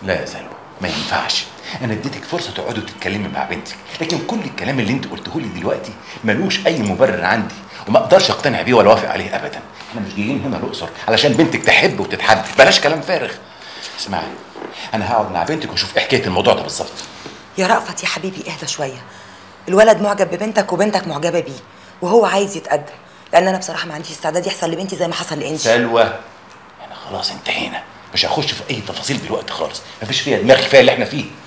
لا يا سلوى ما ينفعش انا اديتك فرصه تقعدوا تتكلمي مع بنتك لكن كل الكلام اللي انت قلته لي دلوقتي ملوش اي مبرر عندي وما اقدرش اقتنع بيه ولا اوافق عليه ابدا احنا مش جايين هنا الاقصر علشان بنتك تحب وتتحب بلاش كلام فارغ اسمعي انا هقعد مع بنتك واشوف ايه حكايه الموضوع ده بالظبط يا رأفت يا حبيبي اهدى شويه الولد معجب ببنتك وبنتك معجبه بيه وهو عايز يتقدم لان انا بصراحه ما عنديش استعداد يحصل لبنتي زي ما حصل لانجي سلوى احنا خلاص انتهينا مش هخش في اي تفاصيل دلوقتي خالص مفيش فيها دماغ كفايه اللي احنا فيه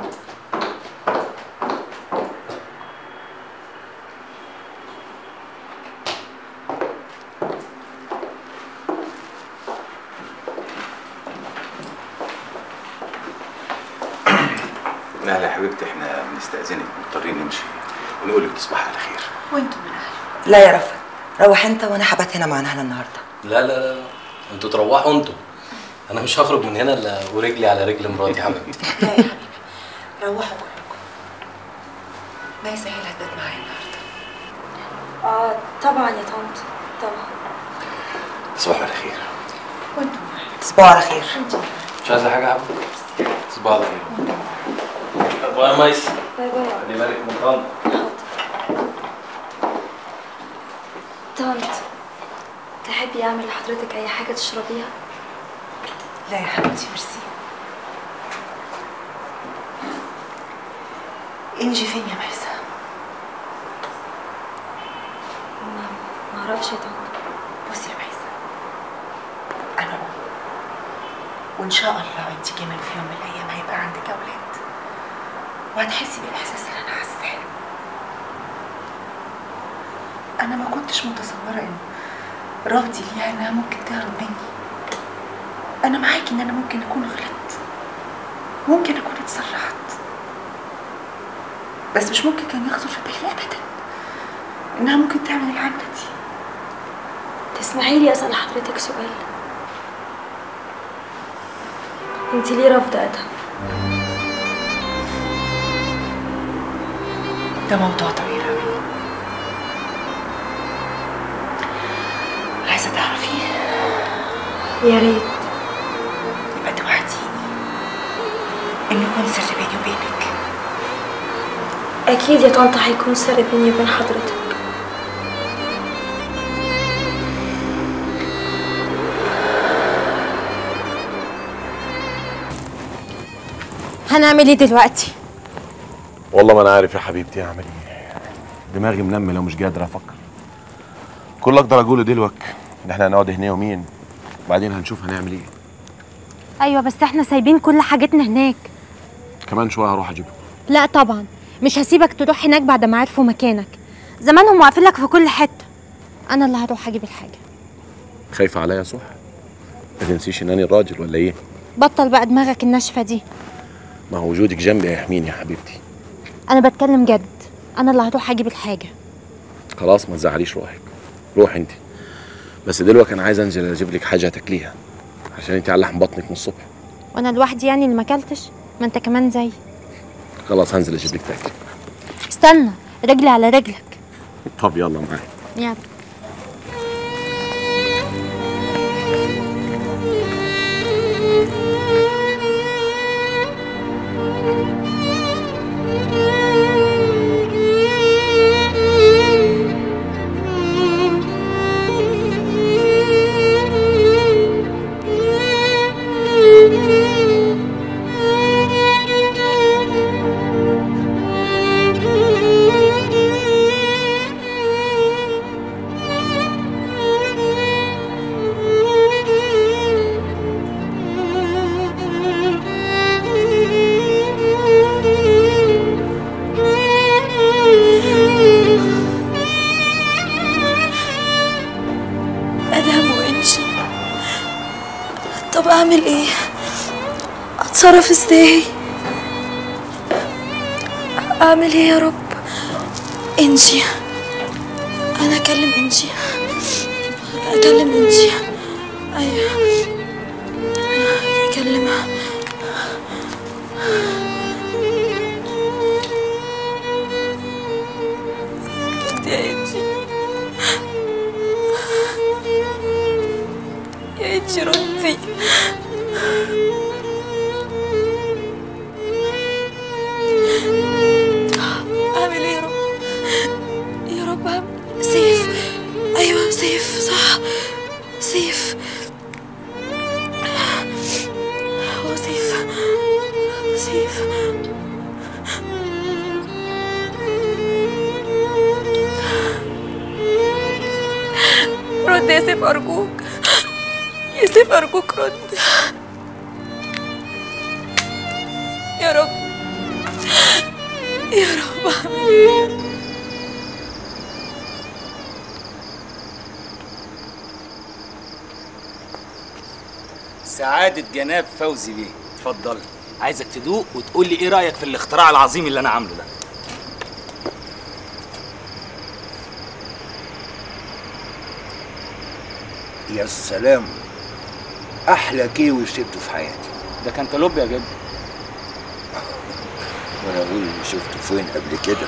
لا لا يا حبيبتي احنا بنستأذنك مضطرين نمشي ونقول لك تصبحي على خير وانتم من اهل لا يا رأفت روح انت وانا هبات هنا مع نهله النهارده لا لا لا انتوا تروحوا انتوا انا مش هخرج من هنا الا ورجلي على رجل مراتي حبيبتي لا يا حبيبي روحوا كلكم ما يسهل هتبات معايا النهارده اه طبعا يا طنط طبعا تصبحوا على خير وانتم من اهل تصبحوا على خير انتم مش عايزه حاجه يا حبيبتي صباح الخير ابو يا ميس باي باي خلي بالك من طنط حاضر طنط تحبي اعمل لحضرتك اي حاجه تشربيها لا يا حبيبتي ميرسي انجي فين يا ميسة؟ ما ما اعرفش يا طنط بصي يا ميسة أنا أم وإن شاء الله أنت كمان في يوم من الأيام هيبقى عندك أولاد وهتحسي بالإحساس اللي أنا حاساه أنا ما كنتش متصورة إن رفضي ليها إنها ممكن تهرب مني أنا معاكي إن أنا ممكن أكون غلطت ممكن أكون اتسرعت بس مش ممكن كان يخطر في بالي أبدا إنها ممكن تعمل العملة دي تسمحي لي اسال حضرتك سؤال انت ليه رافضه ادهم ده موضوع طويل أوي عايزة تعرفي يا ريت يبقى توعديني إن يكون سر بيني وبينك اكيد يا طنط هيكون سر بيني وبين حضرتك هنعمل ايه دلوقتي والله ما انا عارف يا حبيبتي اعمل ايه دماغي منمله ومش قادر افكر كل اللي اقدر اقوله دلوقتي ان احنا هنقعد هنا يومين بعدين هنشوف هنعمل ايه ايوه بس احنا سايبين كل حاجتنا هناك كمان شويه هروح اجيبه لا طبعا مش هسيبك تروح هناك بعد ما عرفوا مكانك زمانهم واقفين لك في كل حته انا اللي هروح اجيب الحاجه خايفه عليا صح ما تنسيش انني الراجل ولا ايه بطل بقى دماغك الناشفه دي ما هو وجودك جنبي هيحميني يا حبيبتي انا بتكلم جد انا اللي هروح اجيب الحاجه خلاص ما تزعليش روحك روح انت بس دلوقتي انا عايز انزل اجيب لك حاجه تاكليها عشان انت على لحم بطنك من الصبح وانا لوحدي يعني اللي ما اكلتش ما انت كمان زي خلاص هنزل اجيب لك تاكل استنى رجلي على رجلك طب يلا معايا يلا ادهم وانجي طب اعمل ايه اتصرف ازاي اعمل ايه يا رب انجي انا اكلم انجي اكلم انجي ايوه اكلمها يا انجي يا انجي ردي أرجوك يا سيف أرجوك رد يا رب يا رب أعمل إيه سعادة جناب فوزي بيه اتفضل عايزك تدوق وتقول لي ايه رأيك في الاختراع العظيم اللي انا عامله ده يا سلام احلى كيوي شربته في حياتي ده كان كلوب يا جد وانا اقول شفته فين قبل كده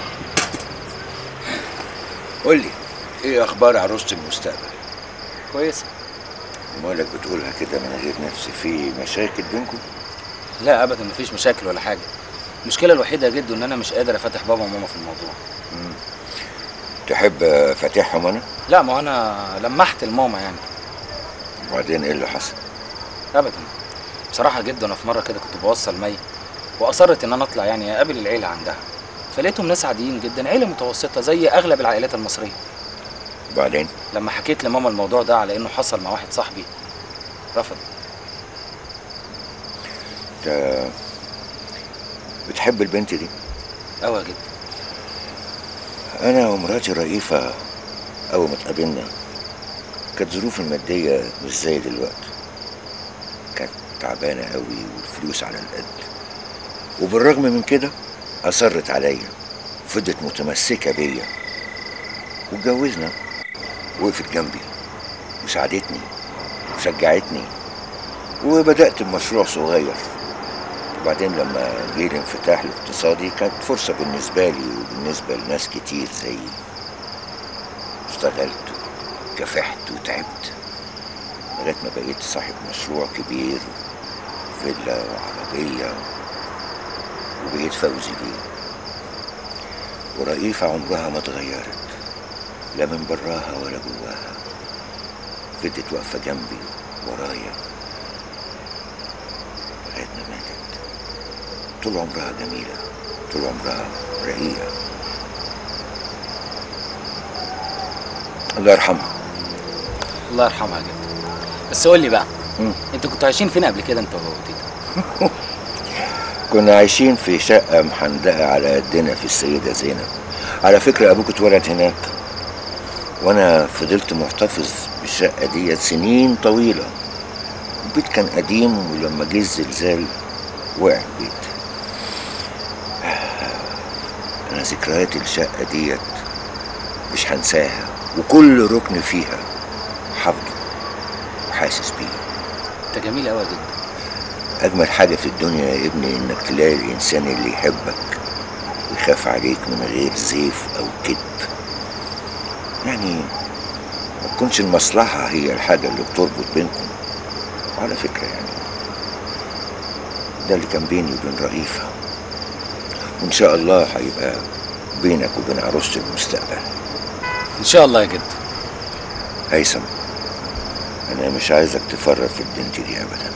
قول لي ايه اخبار عروسه المستقبل كويسة مالك بتقولها كده من غير نفس في مشاكل بينكم لا ابدا مفيش مشاكل ولا حاجة المشكلة الوحيدة يا جد ان انا مش قادر افتح بابا وماما في الموضوع تحب فاتحهم انا لا ما هو انا لمحت لماما يعني وبعدين ايه اللي حصل ابدا بصراحة يا جد انا في مرة كده كنت بوصل مي واصرت ان انا اطلع يعني اقابل العيلة عندها فلقيتهم ناس عاديين جدا عيلة متوسطة زي اغلب العائلات المصرية وبعدين لما حكيت لماما الموضوع ده على انه حصل مع واحد صاحبي رفض انت بتحب البنت دي قوي يا جد انا ومراتي رئيفه اول ما اتقابلنا كانت ظروف الماديه مش زي دلوقتي كانت تعبانه قوي والفلوس على القد وبالرغم من كده اصرت عليا فضلت متمسكه بيا واتجوزنا وقفت جنبي وساعدتني وشجعتني وبدات بمشروع صغير وبعدين لما جه الانفتاح الاقتصادي كانت فرصة بالنسبة لي وبالنسبة لناس كتير زيي اشتغلت وكافحت وتعبت لغاية ما بقيت صاحب مشروع كبير فيلا وعربية وبقيت فوزي بيه ورئيفة عمرها ما اتغيرت لا من براها ولا جواها فضلت واقفة جنبي ورايا لغاية ما ماتت طول عمرها جميلة طول عمرها رقيقة الله يرحمها الله يرحمها يا جد بس قول لي بقى مم. انتوا كنتوا عايشين فين قبل كده انت وتيتا كنا عايشين في شقة محندقة على قدنا في السيدة زينب على فكرة أبوك اتولد هناك وأنا فضلت محتفظ بالشقة ديت سنين طويلة البيت كان قديم ولما جه الزلزال وقع البيت أنا ذكريات الشقة ديت مش هنساها وكل ركن فيها حافظه وحاسس بيه انت جميل قوي يا جد أجمل حاجة في الدنيا يا ابني إنك تلاقي الإنسان اللي يحبك ويخاف عليك من غير زيف أو كذب يعني ما تكونش المصلحة هي الحاجة اللي بتربط بينكم وعلى فكرة يعني ده اللي كان بيني وبين رئيفة وإن شاء الله هيبقى بينك وبين عروسة المستقبل ان شاء الله يا جد هيثم أنا مش عايزك تفرط في البنت دي أبدا